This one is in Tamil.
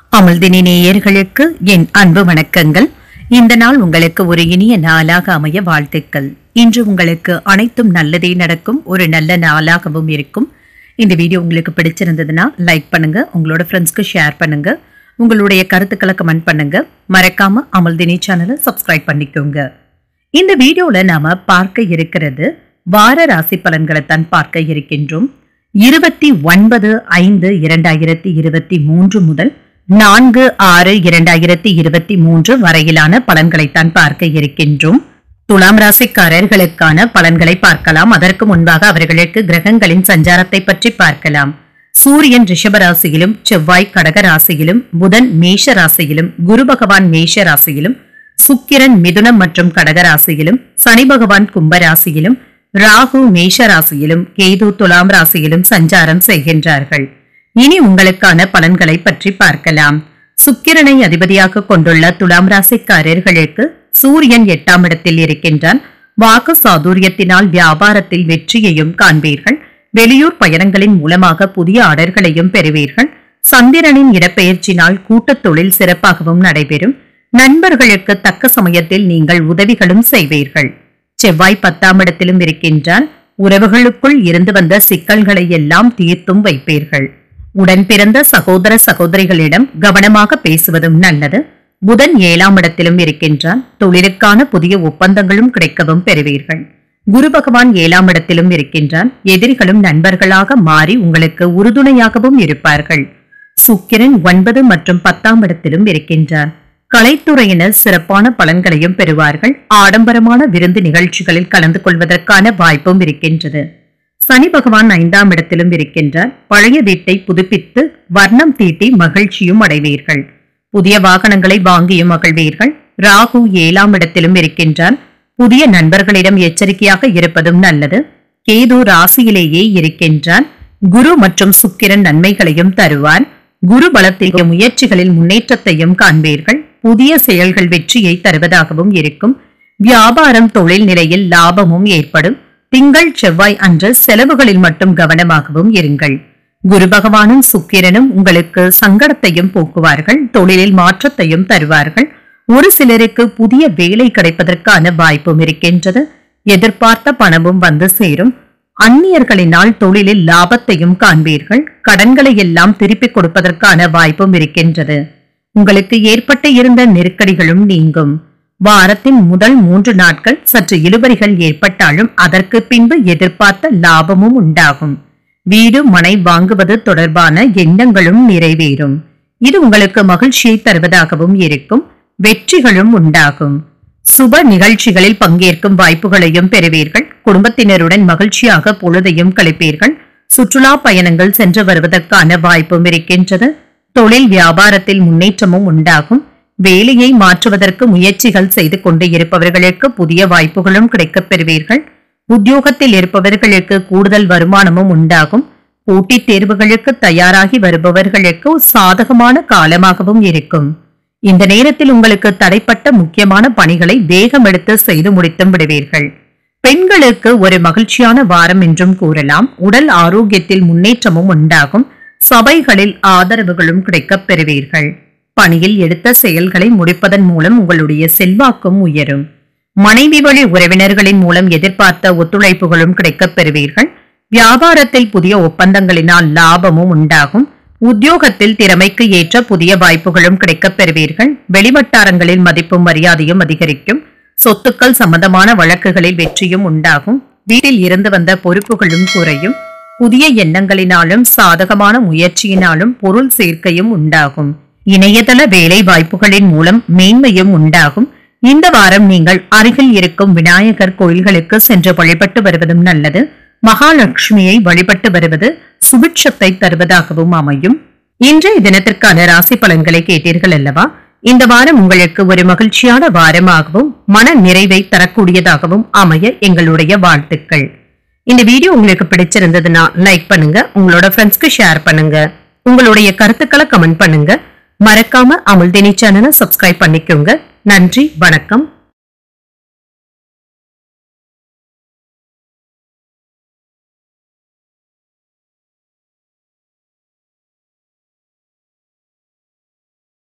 அமிழ்தினி நேயர்களுக்கு என் அன்பு வணக்கங்கள் இந்த நாள் உங்களுக்கு ஒரு இனிய நாளாக அமைய வாழ்த்துக்கள் இன்று உங்களுக்கு அனைத்தும் நல்லதே நடக்கும் ஒரு நல்ல நாளாகவும் இருக்கும் இந்த வீடியோ உங்களுக்கு பிடிச்சிருந்ததுன்னா லைக் பண்ணுங்க உங்களோட ஃப்ரெண்ட்ஸ்க்கு ஷேர் பண்ணுங்க உங்களுடைய கருத்துக்களை கமெண்ட் பண்ணுங்க மறக்காம அமிழ்தினி சேனலை சப்ஸ்கிரைப் பண்ணிக்கோங்க இந்த வீடியோல நாம பார்க்க இருக்கிறது வார ராசி பலன்களை தான் பார்க்க இருக்கின்றோம் இருபத்தி ஒன்பது ஐந்து இரண்டாயிரத்தி இருபத்தி மூன்று முதல் நான்கு ஆறு இரண்டாயிரத்தி இருபத்தி மூன்று வரையிலான பலன்களைத்தான் பார்க்க இருக்கின்றோம் துலாம் ராசிக்காரர்களுக்கான பலன்களை பார்க்கலாம் அதற்கு முன்பாக அவர்களுக்கு கிரகங்களின் சஞ்சாரத்தை பற்றி பார்க்கலாம் சூரியன் ரிஷப ராசியிலும் செவ்வாய் கடக ராசியிலும் புதன் மேஷ ராசியிலும் குரு பகவான் மேஷ ராசியிலும் சுக்கிரன் மிதுனம் மற்றும் கடக ராசியிலும் சனி பகவான் கும்ப ராசியிலும் ராகு மேஷ ராசியிலும் கேது துலாம் ராசியிலும் சஞ்சாரம் செய்கின்றார்கள் இனி உங்களுக்கான பலன்களை பற்றி பார்க்கலாம் சுக்கிரனை அதிபதியாக கொண்டுள்ள துலாம் ராசிக்காரர்களுக்கு சூரியன் எட்டாம் இடத்தில் இருக்கின்றான் வாக்கு சாதுரியத்தினால் வியாபாரத்தில் வெற்றியையும் காண்பீர்கள் வெளியூர் பயணங்களின் மூலமாக புதிய ஆர்டர்களையும் பெறுவீர்கள் சந்திரனின் இடப்பெயர்ச்சினால் கூட்டுத் தொழில் சிறப்பாகவும் நடைபெறும் நண்பர்களுக்கு தக்க சமயத்தில் நீங்கள் உதவிகளும் செய்வீர்கள் செவ்வாய் பத்தாம் இடத்திலும் இருக்கின்றான் உறவுகளுக்குள் இருந்து வந்த சிக்கல்களை எல்லாம் தீர்த்தும் வைப்பீர்கள் உடன் பிறந்த சகோதர சகோதரிகளிடம் கவனமாக பேசுவதும் நல்லது புதன் ஏழாம் இடத்திலும் இருக்கின்றான் தொழிலுக்கான புதிய ஒப்பந்தங்களும் கிடைக்கவும் பெறுவீர்கள் குரு பகவான் ஏழாம் இடத்திலும் இருக்கின்றான் எதிரிகளும் நண்பர்களாக மாறி உங்களுக்கு உறுதுணையாகவும் இருப்பார்கள் சுக்கிரன் ஒன்பது மற்றும் பத்தாம் இடத்திலும் இருக்கின்றான் கலைத்துறையினர் சிறப்பான பலன்களையும் பெறுவார்கள் ஆடம்பரமான விருந்து நிகழ்ச்சிகளில் கலந்து கொள்வதற்கான வாய்ப்பும் இருக்கின்றது சனி பகவான் ஐந்தாம் இடத்திலும் இருக்கின்றார் பழைய வீட்டை புதுப்பித்து வர்ணம் தீட்டி மகிழ்ச்சியும் அடைவீர்கள் புதிய வாகனங்களை வாங்கியும் மகிழ்வீர்கள் ராகு ஏழாம் இடத்திலும் இருக்கின்றார் புதிய நண்பர்களிடம் எச்சரிக்கையாக இருப்பதும் நல்லது கேது ராசியிலேயே இருக்கின்றான் குரு மற்றும் சுக்கிரன் நன்மைகளையும் தருவார் குரு பலத்திய முயற்சிகளில் முன்னேற்றத்தையும் காண்பீர்கள் புதிய செயல்கள் வெற்றியை தருவதாகவும் இருக்கும் வியாபாரம் தொழில் நிலையில் லாபமும் ஏற்படும் திங்கள் செவ்வாய் அன்று செலவுகளில் மட்டும் கவனமாகவும் இருங்கள் குரு பகவானும் சுக்கிரனும் உங்களுக்கு சங்கடத்தையும் போக்குவார்கள் தொழிலில் மாற்றத்தையும் தருவார்கள் ஒரு சிலருக்கு புதிய வேலை கிடைப்பதற்கான வாய்ப்பும் இருக்கின்றது எதிர்பார்த்த பணமும் வந்து சேரும் அந்நியர்களினால் தொழிலில் லாபத்தையும் காண்பீர்கள் கடன்களை எல்லாம் திருப்பிக் கொடுப்பதற்கான வாய்ப்பும் இருக்கின்றது உங்களுக்கு ஏற்பட்டு இருந்த நெருக்கடிகளும் நீங்கும் வாரத்தின் முதல் மூன்று நாட்கள் சற்று இழுபறிகள் ஏற்பட்டாலும் அதற்கு பின்பு எதிர்பார்த்த லாபமும் உண்டாகும் வீடு மனை வாங்குவது தொடர்பான எண்ணங்களும் நிறைவேறும் இது உங்களுக்கு மகிழ்ச்சியை தருவதாகவும் இருக்கும் வெற்றிகளும் உண்டாகும் சுப நிகழ்ச்சிகளில் பங்கேற்கும் வாய்ப்புகளையும் பெறுவீர்கள் குடும்பத்தினருடன் மகிழ்ச்சியாக பொழுதையும் கழிப்பீர்கள் சுற்றுலா பயணங்கள் சென்று வருவதற்கான வாய்ப்பும் இருக்கின்றது தொழில் வியாபாரத்தில் முன்னேற்றமும் உண்டாகும் வேலையை மாற்றுவதற்கு முயற்சிகள் செய்து கொண்டு இருப்பவர்களுக்கு புதிய வாய்ப்புகளும் கிடைக்கப் பெறுவீர்கள் உத்தியோகத்தில் இருப்பவர்களுக்கு கூடுதல் வருமானமும் உண்டாகும் போட்டித் தேர்வுகளுக்கு தயாராகி வருபவர்களுக்கு சாதகமான காலமாகவும் இருக்கும் இந்த நேரத்தில் உங்களுக்கு தடைப்பட்ட முக்கியமான பணிகளை வேகம் எடுத்து செய்து முடித்தும் விடுவீர்கள் பெண்களுக்கு ஒரு மகிழ்ச்சியான வாரம் என்றும் கூறலாம் உடல் ஆரோக்கியத்தில் முன்னேற்றமும் உண்டாகும் சபைகளில் ஆதரவுகளும் கிடைக்கப் பெறுவீர்கள் பணியில் எடுத்த செயல்களை முடிப்பதன் மூலம் உங்களுடைய செல்வாக்கும் உயரும் மனைவி வழி உறவினர்களின் மூலம் எதிர்பார்த்த ஒத்துழைப்புகளும் கிடைக்கப் பெறுவீர்கள் வியாபாரத்தில் புதிய ஒப்பந்தங்களினால் லாபமும் உண்டாகும் உத்தியோகத்தில் திறமைக்கு ஏற்ற புதிய வாய்ப்புகளும் கிடைக்கப் பெறுவீர்கள் வெளிவட்டாரங்களில் மதிப்பும் மரியாதையும் அதிகரிக்கும் சொத்துக்கள் சம்பந்தமான வழக்குகளில் வெற்றியும் உண்டாகும் வீட்டில் இருந்து வந்த பொறுப்புகளும் குறையும் புதிய எண்ணங்களினாலும் சாதகமான முயற்சியினாலும் பொருள் சேர்க்கையும் உண்டாகும் இணையதள வேலை வாய்ப்புகளின் மூலம் மேன்மையும் உண்டாகும் இந்த வாரம் நீங்கள் அருகில் இருக்கும் விநாயகர் கோயில்களுக்கு சென்று வழிபட்டு வருவதும் நல்லது மகாலட்சுமியை வழிபட்டு வருவது சுபிட்சத்தை தருவதாகவும் அமையும் இன்றைய தினத்திற்கான ராசி பலன்களை கேட்டீர்கள் அல்லவா இந்த வாரம் உங்களுக்கு ஒரு மகிழ்ச்சியான வாரமாகவும் மன நிறைவை தரக்கூடியதாகவும் அமைய எங்களுடைய வாழ்த்துக்கள் இந்த வீடியோ உங்களுக்கு பிடிச்சிருந்ததுன்னா லைக் பண்ணுங்க உங்களோட ஃப்ரெண்ட்ஸ்க்கு ஷேர் பண்ணுங்க உங்களுடைய கருத்துக்களை கமெண்ட் பண்ணுங்க மறக்காம அமுல்தினி சேனலை சப்ஸ்கிரைப் பண்ணிக்கோங்க நன்றி வணக்கம்